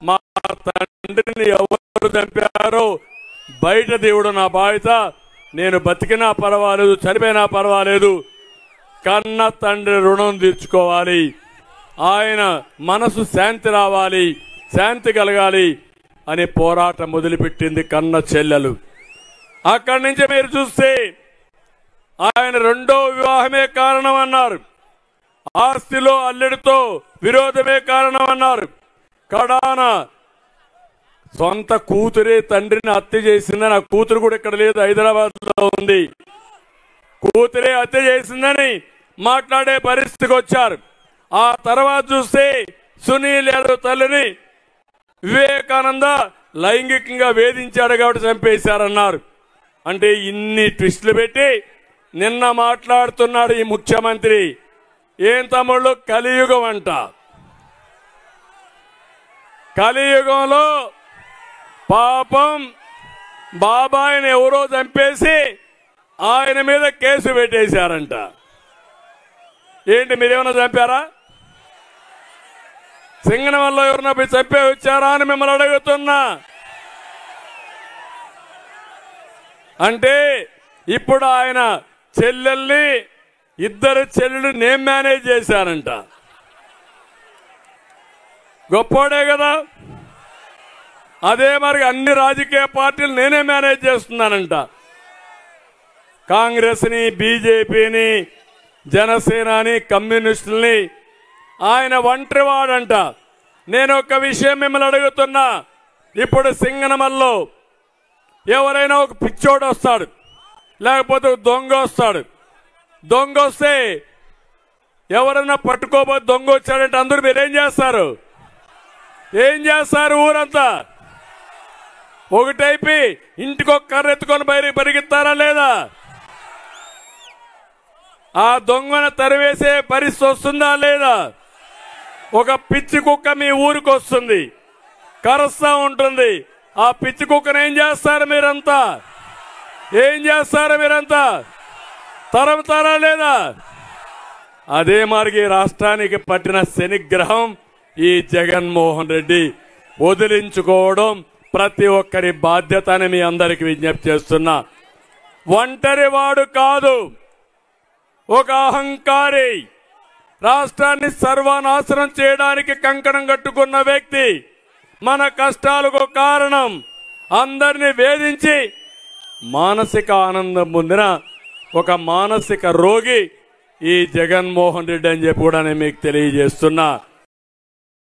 మా తండ్రిని ఎవరు చంపారో బయట దేవుడు నా బాధ్యత నేను బతికినా పర్వాలేదు చనిపోయినా పర్వాలేదు కన్న తండ్రి రుణం తీర్చుకోవాలి ఆయన మనసు శాంతి రావాలి శాంతి కలగాలి అనే పోరాటం మొదలుపెట్టింది కన్న చెల్లెలు అక్కడి నుంచి మీరు చూస్తే ఆయన రెండో వివాహమే కారణం అన్నారు ఆస్తిలో అల్లెడితో విరోధమే కారణం అన్నారు కడాన సొంత కూతురే తండ్రిని హత్య చేసిందని ఆ కూతురు కూడా ఇక్కడ లేదు హైదరాబాద్ లో ఉంది కూతురే హత్య చేసిందని మాట్లాడే పరిస్థితికి వచ్చారు ఆ తర్వాత చూస్తే సునీల్ యాదవ్ తల్లిని వివేకానంద లైంగికంగా వేధించాడు కాబట్టి చంపేశారన్నారు అంటే ఇన్ని ట్విస్టులు పెట్టి నిన్న మాట్లాడుతున్నాడు ఈ ముఖ్యమంత్రి ఏం తమ్ముళ్ళు కలియుగం అంట కలియుగంలో పాపం బాబాయిని ఎవరో చంపేసి ఆయన మీద కేసు పెట్టేశారంట ఏంటి మీరేమైనా చంపారా సింగన వల్ల ఎవరన్నా పోయి చంపే వచ్చారా అని మిమ్మల్ని అడుగుతున్నా అంటే ఇప్పుడు ఆయన చెల్లెల్ని ఇద్దరు చెల్లెలు నేను మేనేజ్ చేశానంట గొప్పోడే కదా అదే మరి అన్ని రాజకీయ పార్టీలు నేనే మేనేజ్ చేస్తున్నానంట కాంగ్రెస్ని బీజేపీని జనసేనని కమ్యూనిస్టుల్ని ఆయన ఒంటరి వాడంట నేను ఒక విషయం మిమ్మల్ని అడుగుతున్నా ఇప్పుడు సింగనమల్లో ఎవరైనా ఒక పిచ్చోడు వస్తాడు లేకపోతే ఒక దొంగ వస్తాడు దొంగ వస్తే ఎవరైనా పట్టుకోబోతే దొంగ వచ్చాడంటే అందరూ మీరేం చేస్తారు ఏం చేస్తారు ఊరంతా ఒకటైపి ఇంటికి ఒక కర్ర ఎత్తుకొని బయట పరిగెత్తారా లేదా ఆ దొంగను తరివేసే పరిస్థితి వస్తుందా లేదా ఒక పిచ్చి కుక్క మీ ఊరికి వస్తుంది కరుస్తా ఉంటుంది ఆ పిచ్చి కుక్కను ఏం చేస్తారు మీరంతా ఏం చేస్తారు మీరంతా తరముతారా లేదా అదే మార్గి రాష్ట్రానికి పట్టిన శనిగ్రహం ఈ జగన్మోహన్ రెడ్డి వదిలించుకోవడం ప్రతి ఒక్కరి బాధ్యత అని మీ అందరికి విజ్ఞప్తి చేస్తున్నా ఒంటరి వాడు కాదు ఒక అహంకారి రాష్ట్రాన్ని సర్వనాశనం చేయడానికి కంకణం కట్టుకున్న వ్యక్తి మన కష్టాలకు కారణం అందరిని వేధించి మానసిక ఆనందం పొందిన ఒక మానసిక రోగి ఈ జగన్మోహన్ రెడ్డి అని చెప్పి కూడా నేను మీకు తెలియజేస్తున్నా